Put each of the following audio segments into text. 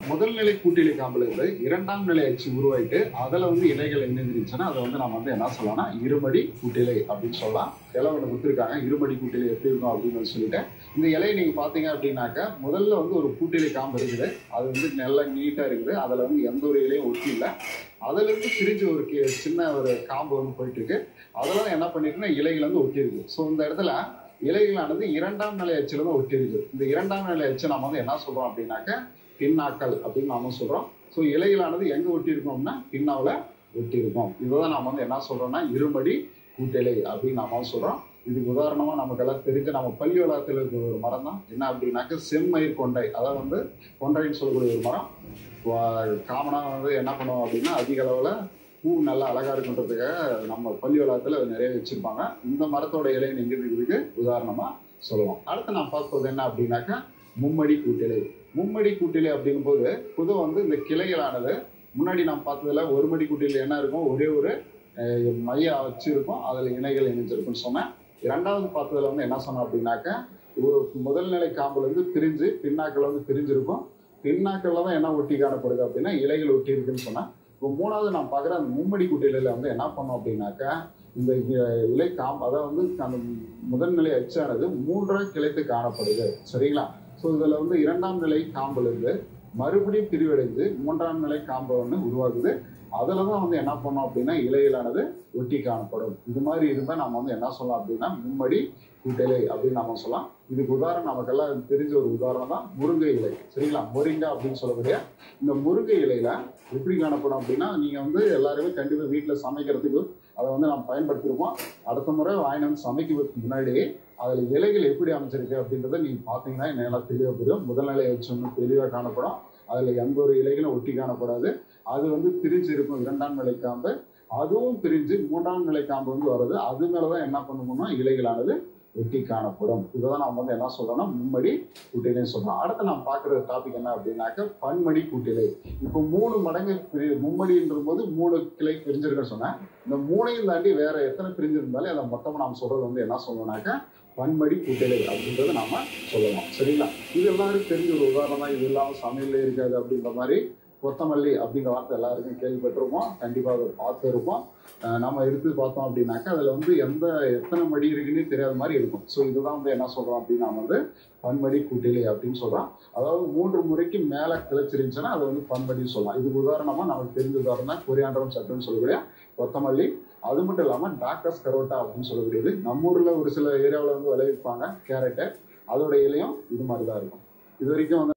முதல் நிலை கூட்டிலை காம்புல இருந்து இரண்டாம் நிலை அச்சு உருவாயிட்டு அதுல வந்து இலைகள் இணைஞ்சிருச்சுன்னா அதை வந்து நம்ம வந்து என்ன சொல்லலாம்னா இருமடி கூட்டிலை அப்படின்னு சொல்லலாம் இலை ஒன்று கொடுத்துருக்காங்க இருமடி கூட்டிலை எப்படி இருக்கும் அப்படின்னு வந்து சொல்லிட்டு இந்த இலையை நீங்க பாத்தீங்க அப்படின்னாக்க முதல்ல வந்து ஒரு கூட்டிலை காம்பு இருக்குது அது வந்து நல்லா நீட்டா இருக்குது அதுல வந்து எந்த ஒரு இலையும் ஒட்டி இல்லை அதுல இருந்து பிரிஞ்சு ஒரு கி- சின்ன ஒரு காம்பு வந்து போயிட்டு இருக்கு அதெல்லாம் என்ன பண்ணிருக்குன்னா இலைகள் வந்து ஒட்டி இருக்கு ஸோ இந்த இடத்துல இலைகளானது இரண்டாம் நிலை அச்சில தான் ஒட்டி இருக்கு இந்த இரண்டாம் நிலை அச்சு நம்ம வந்து என்ன சொல்றோம் அப்படின்னாக்க பின்னாக்கள் அப்படின்னு நாம சொல்றோம் ஸோ இலைகளானது எங்க ஒட்டி இருக்கோம்னா பின்னாவில் ஒட்டி இருக்கும் இதுதான் நாம வந்து என்ன சொல்றோம்னா இருமடி கூட்டிலை அப்படின்னு நாம வந்து சொல்றோம் இதுக்கு உதாரணமா நமக்கு எல்லாம் தெரிஞ்ச நம்ம பள்ளி வளாகத்தில் இருக்கிற ஒரு மரம் தான் என்ன அப்படின்னாக்க செம்மயிர் கொண்டை அதாவது வந்து கொண்டைன்னு சொல்லக்கூடிய ஒரு மரம் காமனாக வந்து என்ன பண்ணுவோம் அப்படின்னா அதிக அளவில் பூ நல்லா அழகா இருக்குன்றதுக்காக நம்ம பள்ளி வளாகத்தில் அது நிறைய வச்சிருப்பாங்க இந்த மரத்தோட இலை எங்க இருக்கிறதுக்கு உதாரணமா சொல்லலாம் அடுத்து நான் பார்ப்பது என்ன அப்படின்னாக்கா மும்மடி கூட்டிலை மும்மடி கூட்டிலை அப்படிங்கும் போது பொதுவாக வந்து இந்த கிளைகளானது முன்னாடி நாம் பார்த்ததுல ஒரு மடி கூட்டில என்ன இருக்கும் ஒரே ஒரு அஹ், மைய அச்சு இருக்கும் அதுல இணைகள் இணைஞ்சிருக்கும்னு சொன்னேன் இரண்டாவது பார்த்ததுல வந்து என்ன சொன்னோம் அப்படின்னாக்க ஒரு முதல் நிலை காம்புல இருந்து பிரிஞ்சு பின்னாக்கள் வந்து பிரிஞ்சிருக்கும் பின்னாக்கள்ல தான் என்ன ஒட்டி காணப்படுது அப்படின்னா இலைகள் ஒட்டி இருக்குன்னு சொன்னேன் இப்போ மூணாவது நான் பார்க்குற அந்த மும்மடி குட்டியில வந்து என்ன பண்ணோம் அப்படின்னாக்கா இந்த இ- இலை காம்பு அதாவது வந்து அந்த முதல் நிலை அச்சானது மூன்றாக கிளைத்து காணப்படுது சரிங்களா ஸோ இதில் வந்து இரண்டாம் நிலை காம்புல இருந்து மறுபடியும் பிரிவடைந்து மூன்றாம் நிலை காம்பு ஒன்று உருவாகுது அதில் தான் வந்து என்ன பண்ணோம் அப்படின்னா இலையிலானது ஒட்டி காணப்படும் இது மாதிரி இருந்தால் நம்ம வந்து என்ன சொல்லலாம் அப்படின்னா மும்மடி கூட்டிலை அப்படின்னு நம்ம சொல்லலாம் இதுக்கு உதாரணம் நமக்கெல்லாம் தெரிஞ்ச ஒரு உதாரணம் தான் முருங்கை இலை சரிங்களா முருங்கை அப்படின்னு சொல்லக்கூடிய இந்த முருங்கை இலையில எப்படி காணப்படும் அப்படின்னா நீங்க வந்து எல்லாருமே கண்டிப்பா வீட்டுல சமைக்கிறதுக்கு அதை வந்து நம்ம பயன்படுத்திருப்போம் அடுத்த முறை வாங்கி வந்து சமைக்கிறதுக்கு முன்னாடி அதுல இலைகள் எப்படி அமைச்சிருக்கு அப்படின்றத நீங்க பாத்தீங்கன்னா நல்லா தெளிவா புரியும் முதல் நிலை வச்சோம்னு தெளிவா காணப்படும் அதுல எந்த ஒரு இலைகளும் ஒட்டி காணப்படாது அது வந்து பிரிஞ்சு இருக்கும் இரண்டாம் நிலை காம்பு அதுவும் பிரிஞ்சு மூன்றாம் நிலை காம்பு வந்து வருது அது மேலதான் என்ன பண்ணுவோம்னா இலைகளானது ஒட்டி காணப்படும் இதுதான் நம்ம வந்து என்ன சொல்றோம்னா மும்மடி கூட்டிலை சொல்றோம் அடுத்து நாம் பார்க்குற டாபிக் என்ன அப்படின்னாக்க பன்மடி கூட்டிலை இப்போ மூணு மடங்கு பிரி மும்மடின்ற போது மூணு கிளை பிரிஞ்சிருக்குன்னு சொன்னேன் இந்த மூணையும் தாண்டி வேற எத்தனை பிரிஞ்சிருந்தாலும் அதை மொத்தமா நாம் சொல்றது வந்து என்ன சொல்லணும்னாக்க பன்மடி கூட்டிலை அப்படின்றத நாம சொல்லலாம் சரிங்களா இது எல்லாருக்கும் தெரிஞ்ச ஒரு உதாரணம் தான் இது இல்லாம சமையல்ல இருக்காது அப்படின்ற மாதிரி கொத்தமல்லி அப்படிங்கிற வார்த்தை எல்லாருக்கும் கேள்விப்பட்டிருப்போம் கண்டிப்பா அதை பார்த்து இருப்போம் அஹ் நம்ம எடுத்து பார்த்தோம் அப்படின்னாக்கா அதுல வந்து எந்த எத்தனை மடி இருக்குன்னே தெரியாத மாதிரி இருக்கும் ஸோ இதுதான் வந்து என்ன சொல்றோம் அப்படின்னா வந்து பன்மடி கூட்டிலை அப்படின்னு சொல்றோம் அதாவது மூன்று முறைக்கு மேல கிளச்சிருந்துச்சுன்னா அதை வந்து பன்மடின்னு சொல்லலாம் இதுக்கு உதாரணமா நமக்கு தெரிஞ்ச உதாரணம் தான் கொரியாண்டரம் சட்டுன்னு சொல்லக்கூடிய கொத்தமல்லி அது மட்டும் இல்லாம டாக்டர்ஸ் கரோட்டா அப்படின்னு சொல்லக்கூடியது நம்ம ஊர்ல ஒரு சில ஏரியாவில் வந்து விளைவிப்பாங்க கேரட்டு அதோட இலையும் இது மாதிரி தான் இருக்கும் இது வரைக்கும் வந்து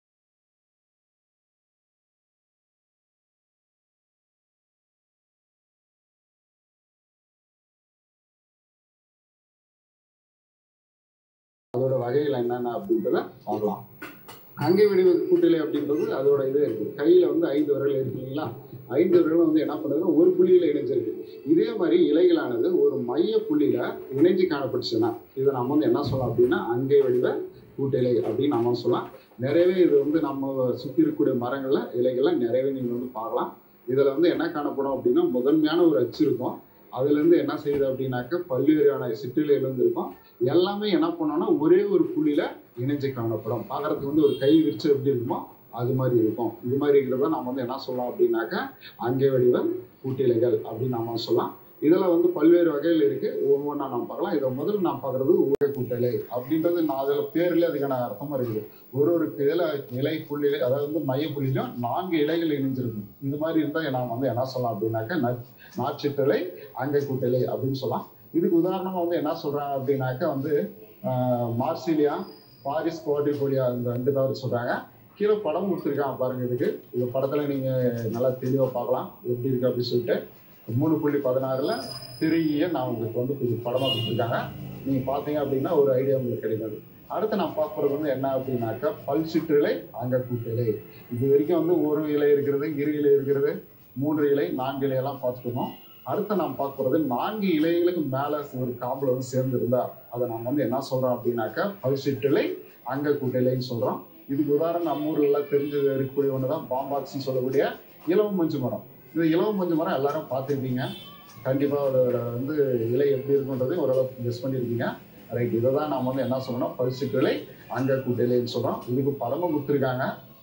அதோட வகைகள் என்னென்ன அப்படின்றத பார்க்கலாம் அங்கை வடிவ கூட்டிலை அப்படின்றது அதோட இது இருக்கு கையில வந்து ஐந்து விரல் இருக்கு இல்லைங்களா ஐந்து விரலும் வந்து என்ன பண்ணுதுன்னா ஒரு புள்ளியில இணைஞ்சிருக்கு இதே மாதிரி இலைகளானது ஒரு மைய புள்ளியில இணைஞ்சு காணப்பட்டுச்சுன்னா இதை நம்ம வந்து என்ன சொல்லலாம் அப்படின்னா அங்கை வடிவ கூட்டிலை அப்படின்னு நம்ம சொல்லலாம் நிறையவே இது வந்து நம்ம சுற்றி இருக்கக்கூடிய மரங்கள்ல இலைகள்ல நிறையவே நீங்க வந்து பார்க்கலாம் இதுல வந்து என்ன காணப்படும் அப்படின்னா முதன்மையான ஒரு அச்சு இருக்கும் அதுல இருந்து என்ன செய்யுது அப்படின்னாக்க பல்வேறான சிற்றிலைகள் வந்து இருக்கும் எல்லாமே என்ன பண்ணோம்னா ஒரே ஒரு புள்ளியில இணைஞ்சு காணப்படும் பார்க்கறதுக்கு வந்து ஒரு கை விரிச்சு எப்படி இருக்குமோ அது மாதிரி இருக்கும் இது மாதிரி இருக்கிறத நம்ம வந்து என்ன சொல்லலாம் அப்படின்னாக்க அங்கே வடிவ கூட்டிலைகள் அப்படின்னு நாம சொல்லலாம் இதுல வந்து பல்வேறு வகைகள் இருக்கு ஒவ்வொன்றா நாம் பார்க்கலாம் இதை முதல்ல நாம் பார்க்கறது ஊழ கூட்டலை அப்படின்றது நான் அதுல பேர்ல அதுக்கான அர்த்தமும் இருக்குது ஒரு ஒரு இதில் இலை புள்ளிலை அதாவது வந்து மைய புள்ளிலும் நான்கு இலைகள் இணைஞ்சிருக்கும் இது மாதிரி இருந்தால் நாம் வந்து என்ன சொல்லலாம் அப்படின்னாக்க ந- நாச்சிட்டலை அங்கை கூட்டலை அப்படின்னு சொல்லலாம் இதுக்கு உதாரணமா வந்து என்ன சொல்றாங்க அப்படின்னாக்க வந்து ஆஹ், மார்சிலியா பாரிஸ் குவாட்ரிபோலியா இந்த ரெண்டு தவிர சொல்றாங்க கீழே படம் கொடுத்துருக்காங்க பாருங்க இதுக்கு இந்த படத்துல நீங்க நல்லா தெளிவா பார்க்கலாம் எப்படி இருக்கு அப்படின்னு சொல்லிட்டு மூணு புள்ளி பதினாறுல பெரிய நான் உங்களுக்கு வந்து இது படமா கொடுத்துருக்காங்க நீங்க பாத்தீங்க அப்படின்னா ஒரு ஐடியா உங்களுக்கு கிடைக்காது அடுத்து நான் பார்க்கறது வந்து என்ன அப்படின்னாக்கா பல் சிற்றிலை அங்க கூட்டிலை இது வரைக்கும் வந்து ஒரு இலை இருக்கிறது இரு இலை இருக்கிறது மூன்று இலை நான்கு இலை எல்லாம் பார்த்துக்கணும் அடுத்து நாம் பார்க்கறது நான்கு இலைகளுக்கு மேல ஒரு காம்புல வந்து சேர்ந்து இருந்தா அதை நம்ம வந்து என்ன சொல்றோம் அப்படின்னாக்கா பல் சிற்றிலை அங்க கூட்டிலைன்னு சொல்றோம் இதுக்கு உதாரணம் நம்ம ஊர்ல எல்லாம் தெரிஞ்சு இருக்கக்கூடிய ஒண்ணுதான் பாம்பாக்ஸ்ன்னு சொல்லக்கூடிய இலவம் மஞ்சு மரம் இந்த இலவம் மஞ்சு மரம் எல்லாரும் பார்த்துருப்பீங்க கண்டிப்பா அதோட வந்து இலை எப்படி இருக்குன்றது ஓரளவுக்கு கெஸ் பண்ணியிருப்பீங்க ரைட் இதை தான் நம்ம வந்து என்ன சொல்லணும் பல்சிட்டுலை அங்க கூட்டிலைன்னு சொல்றோம் இதுக்கு படமும் கொடுத்துருக்காங்க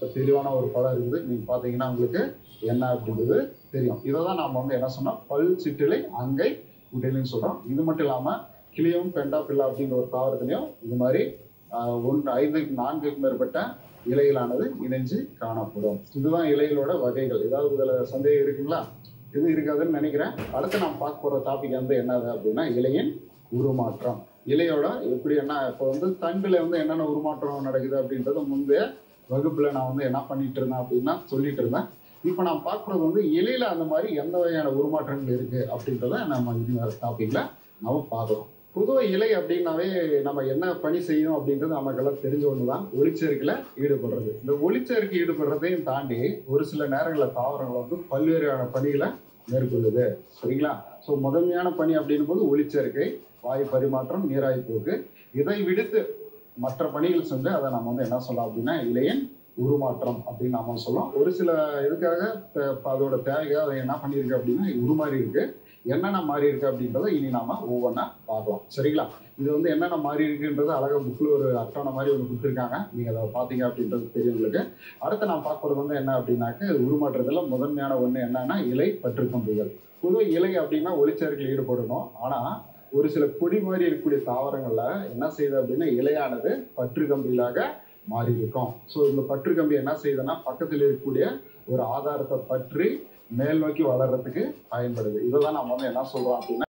தெளிவான ஒரு படம் இருக்குது நீங்க பாத்தீங்கன்னா உங்களுக்கு என்ன அப்படின்றது தெரியும் இதை தான் நாம வந்து என்ன சொன்னோம் பல் சிற்றிலை அங்கை குட்டிலைன்னு சொல்றோம் இது மட்டும் இல்லாம கிளியும் பெண்டா பில்லா அப்படின்ற ஒரு தாவரத்திலையும் இது மாதிரி ஆஹ், ஒன்று ஐந்துக்கு நான்குக்கு மேற்பட்ட இலைகளானது இணைஞ்சு காணப்படும் இதுதான் இலைகளோட வகைகள் ஏதாவது இதுல சந்தேகம் இருக்குங்களா இது இருக்காதுன்னு நினைக்கிறேன் அடுத்து நாம் பார்க்க போற டாபிக் வந்து என்னது அப்படின்னா இலையின் உருமாற்றம் இலையோட எப்படி என்ன இப்போ வந்து தண்டுல வந்து என்னென்ன உருமாற்றம் நடக்குது அப்படின்றது முந்தைய வகுப்புல நான் வந்து என்ன பண்ணிட்டு இருந்தேன் அப்படின்னா சொல்லிட்டு இருந்தேன் இப்போ நான் பார்க்குறது வந்து இலையில அந்த மாதிரி எந்த வகையான உருமாற்றங்கள் இருக்கு அப்படின்றத நம்ம இது டாபிக்ல நம்ம பார்க்கலாம் பொதுவாக இலை அப்படின்னாவே நம்ம என்ன பணி செய்யணும் அப்படின்றது நமக்கெல்லாம் தெரிஞ்ச ஒன்று தான் ஒளிச்சேர்க்கையில் ஈடுபடுறது இந்த ஒளிச்சேர்க்கை ஈடுபடுறதையும் தாண்டி ஒரு சில நேரங்களில் தாவரங்கள் வந்து பல்வேறு பணிகளை மேற்கொள்ளுது சரிங்களா ஸோ முதன்மையான பணி அப்படின்னும் போது ஒளிச்சேர்க்கை வாயு பரிமாற்றம் நீராய் போக்கு இதை விடுத்து மற்ற பணிகள் செஞ்சு அதை நம்ம வந்து என்ன சொல்லலாம் அப்படின்னா இலையின் உருமாற்றம் அப்படின்னு நாம சொல்லலாம் ஒரு சில இதுக்காக இப்ப- இப்ப அதோட தேவைக்காக அதை என்ன பண்ணியிருக்கு அப்படின்னா உருமாறி இருக்கு என்னென்ன மாறி இருக்கு அப்படின்றத இனி நாம ஒவ்வொன்றா பார்க்கலாம் சரிங்களா இது வந்து என்னென்ன மாறி இருக்குன்றது அழகா புக்கில் ஒரு அட்டவணை மாதிரி ஒன்று கொடுத்துருக்காங்க நீங்க அதை பார்த்தீங்க அப்படின்றது தெரியும் உங்களுக்கு அடுத்து நான் பார்க்கறது வந்து என்ன அப்படின்னாக்க இது உருமாற்றத்துல முதன்மையான ஒண்ணு என்னன்னா இலை பற்றுக்கம்புகள் பொதுவாக இலை அப்படின்னா ஒளிச்சேர்க்கையில் ஈடுபடணும் ஆனா ஒரு சில கொடி மாதிரி இருக்கக்கூடிய தாவரங்கள்ல என்ன செய்யுது அப்படின்னா இலையானது பற்று கம்பிகளாக மாறி இருக்கும் ஸோ இந்த பற்று கம்பி என்ன செய்யுதுன்னா பக்கத்தில் இருக்கக்கூடிய ஒரு ஆதாரத்தை பற்றி மேல் நோக்கி வளர்றதுக்கு பயன்படுது இதைதான் நம்ம வந்து என்ன சொல்றோம் அப்படின்னா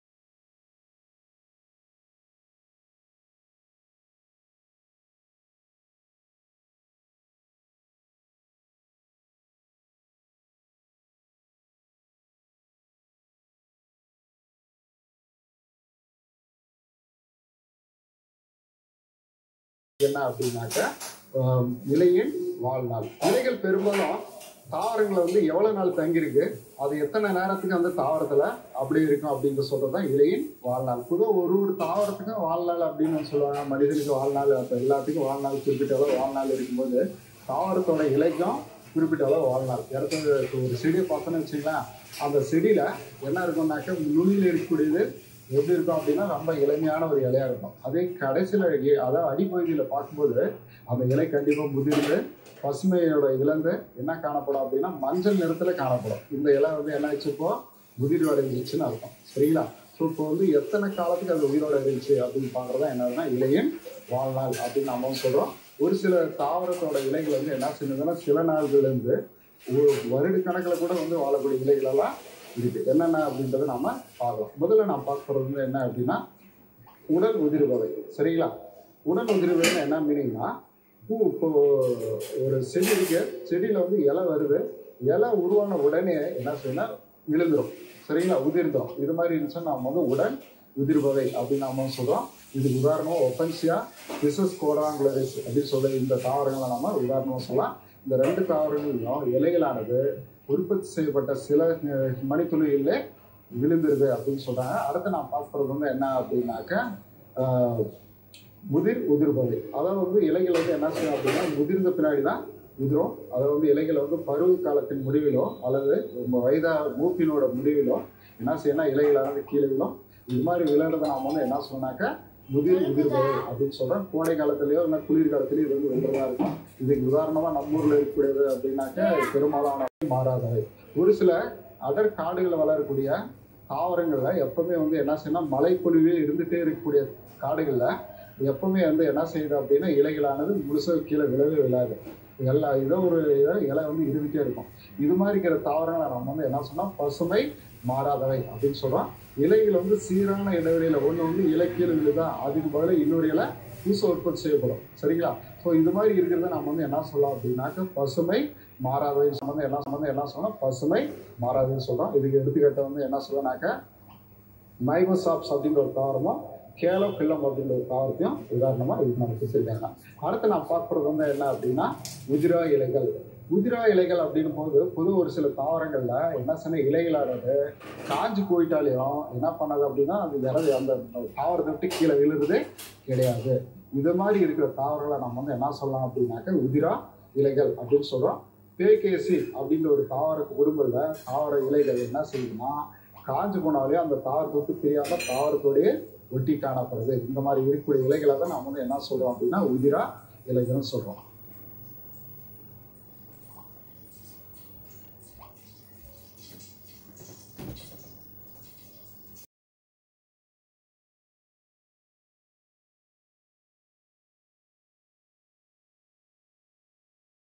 என்ன அப்படின்னாக்க ஆஹ், இலையின் வாழ்நாள் இலைகள் பெரும்பாலும் தாவரங்களை வந்து எவ்வளவு நாள் தங்கியிருக்கு அது எத்தனை நேரத்துக்கு அந்த தாவரத்துல அப்படி இருக்கும் அப்படின்னு சொல்றது தான் இலையின் வாழ்நாள் பொதுவாக ஒரு ஒரு தாவரத்துக்கும் வாழ்நாள் அப்படின்னு சொல்லுவாங்க மனிதனுக்கு வாழ்நாள் அப்போ எல்லாத்துக்கும் வாழ்நாள் குறிப்பிட்ட அளவு வாழ்நாள் இருக்கும்போது தாவரத்தோட இலைக்கும் குறிப்பிட்ட அளவு வாழ்நாள் இடத்துல இப்போ ஒரு செடியை பார்த்தோன்னு வச்சுங்களேன் அந்த செடியில என்ன இருக்கும்னாக்க நுனியில் இருக்கக்கூடியது எப்படி இருக்கும் அப்படின்னா ரொம்ப இளமையான ஒரு இலையா இருக்கும் அதே கடைசியில எ- அதாவது அடிப்பகுதியில பார்க்கும்போது அந்த இலை கண்டிப்பா முதிர்ந்து பசுமையோட இழந்து என்ன காணப்படும் அப்படின்னா மஞ்சள் நிறத்துல காணப்படும் இந்த இலை வந்து என்ன ஆச்சு இப்போ முதிர்வு அடைஞ்சிச்சுன்னு அர்த்தம் சரிங்களா ஸோ இப்போ வந்து எத்தனை காலத்துக்கு அது உயிரோட இருந்துச்சு அப்படின்னு பார்க்குறதா என்னதுன்னா இலையின் வாழ்நாள் அப்படின்னு நம்ம சொல்றோம் ஒரு சில தாவரத்தோட இலைகள் வந்து என்ன செய்யுதுன்னா சில நாள்கள்ல இருந்து ஒரு வருட கணக்கில் கூட வந்து வாழக்கூடிய இலைகள் எல்லாம் இருக்கு என்னென்ன அப்படின்றத நாம பார்க்கலாம் முதல்ல நான் பார்க்க போறது வந்து என்ன அப்படின்னா உடல் உதிர்வதை சரிங்களா உடல் உதிர்வதைன்னு என்ன மீனிங்னா பூ இப்போ ஒரு செடி இருக்கு செடியில வந்து இலை வருது இலை உருவான உடனே என்ன செய்யணும் விழுந்துரும் சரிங்களா உதிர்ந்தோம் இது மாதிரி இருந்துச்சுன்னா நம்ம வந்து உடல் உதிர்வதை அப்படின்னு நாம சொல்றோம் இதுக்கு உதாரணம் ஒஃபென்சியா பிசஸ் கோடாங்குலரிஸ் அப்படின்னு சொல்ல இந்த தாவரங்களை நாம உதாரணமா சொல்லலாம் இந்த ரெண்டு தாவரங்களிலும் இலைகளானது உற்பத்தி செய்யப்பட்ட சில அஹ், மணித்துளிகளிலே விழுந்துருது அப்படின்னு சொல்றாங்க அடுத்து நான் பார்க்கறது வந்து என்ன அப்படின்னாக்க ஆஹ், முதிர் உதிர்பவை அதாவது வந்து இலைகள் வந்து என்ன செய்யும் அப்படின்னா முதிர்ந்த பின்னாடி தான் உதிரும் அதாவது வந்து இலைகள் வந்து பருவ காலத்தின் முடிவிலோ அல்லது ரொம்ப வயதா மூப்பினோட முடிவிலோ என்ன செய்யணும் இலைகளானது கீழே விழும் இது மாதிரி விளையாடுறத நாம வந்து என்ன சொன்னாக்க முதிர் உதிர்பவை அப்படின்னு சொல்றோம் கோடை காலத்திலயோ இல்லை குளிர் காலத்திலயோ இது வந்து வெள்ளதா இருக்கும் இதுக்கு உதாரணமா நம்ம ஊர்ல இருக்கக்கூடியது அப்படின்னாக்க பெரும்பாலான மாறாதவை ஒரு சில அடர் காடுகளில் வளரக்கூடிய தாவரங்கள்ல எப்பவுமே வந்து என்ன செய்யணும் மழைப்பொழிவே இருந்துட்டே இருக்கக்கூடிய காடுகள்ல எப்பவுமே வந்து என்ன செய்யுது அப்படின்னா இலைகளானது முழுசா கீழே விழவே விழாது எல்லா இதோ ஒரு இதை இலை வந்து இருந்துட்டே இருக்கும் இது மாதிரி இருக்கிற தாவரங்களை நம்ம வந்து என்ன சொன்னா பசுமை மாறாதவை அப்படின்னு சொல்றோம் இலைகள் வந்து சீரான இடைவெளியில ஒண்ணு வந்து இலை கீழே விழுதா அதுக்கு பதிலாக இன்னொரு இலை புதுசு உற்பத்தி செய்யப்படும் சரிங்களா ஸோ இது மாதிரி இருக்கிறத நம்ம வந்து என்ன சொல்லலாம் அப்படின்னாக்க பசுமை மாறாதவை சம்மந்தம் என்ன சம்மந்தம் என்ன சொல்லலாம் பசுமை மாறாதுன்னு சொல்றோம் இதுக்கு எடுத்துக்காட்ட வந்து என்ன சொல்லனாக்க மைமோசாப்ஸ் அப்படின்ற ஒரு தாவரமும் கேலோ பில்லம் அப்படின்ற ஒரு தாவரத்தையும் உதாரணமா இதுக்கு நம்ம வச்சிருக்காங்க அடுத்து நான் பார்க்கறது வந்து என்ன அப்படின்னா உதிரா இலைகள் உதிரா இலைகள் அப்படின்னும் போது பொது ஒரு சில தாவரங்கள்ல என்ன சொன்ன இலைகளானது காஞ்சு போயிட்டாலையும் என்ன பண்ணாது அப்படின்னா அது இறகு அந்த தாவரத்தை விட்டு கீழே விழுறதே கிடையாது இது மாதிரி இருக்கிற தாவரங்களை நம்ம வந்து என்ன சொல்லலாம் அப்படின்னாக்க உதிரா இலைகள் அப்படின்னு சொல்றோம் பேகேசி அப்படின்ற ஒரு தாவர குடும்பத்துல தாவர இலைகள் என்ன செய்யுதுன்னா காஞ்சு போனாலே அந்த தாவரத்தை விட்டு பிரியாம தாவரத்தோடய ஒட்டி காணப்படுது இந்த மாதிரி இருக்கக்கூடிய இலைகளை தான் நம்ம வந்து என்ன சொல்றோம் அப்படின்னா உதிரா இலைகள்னு சொல்றோம்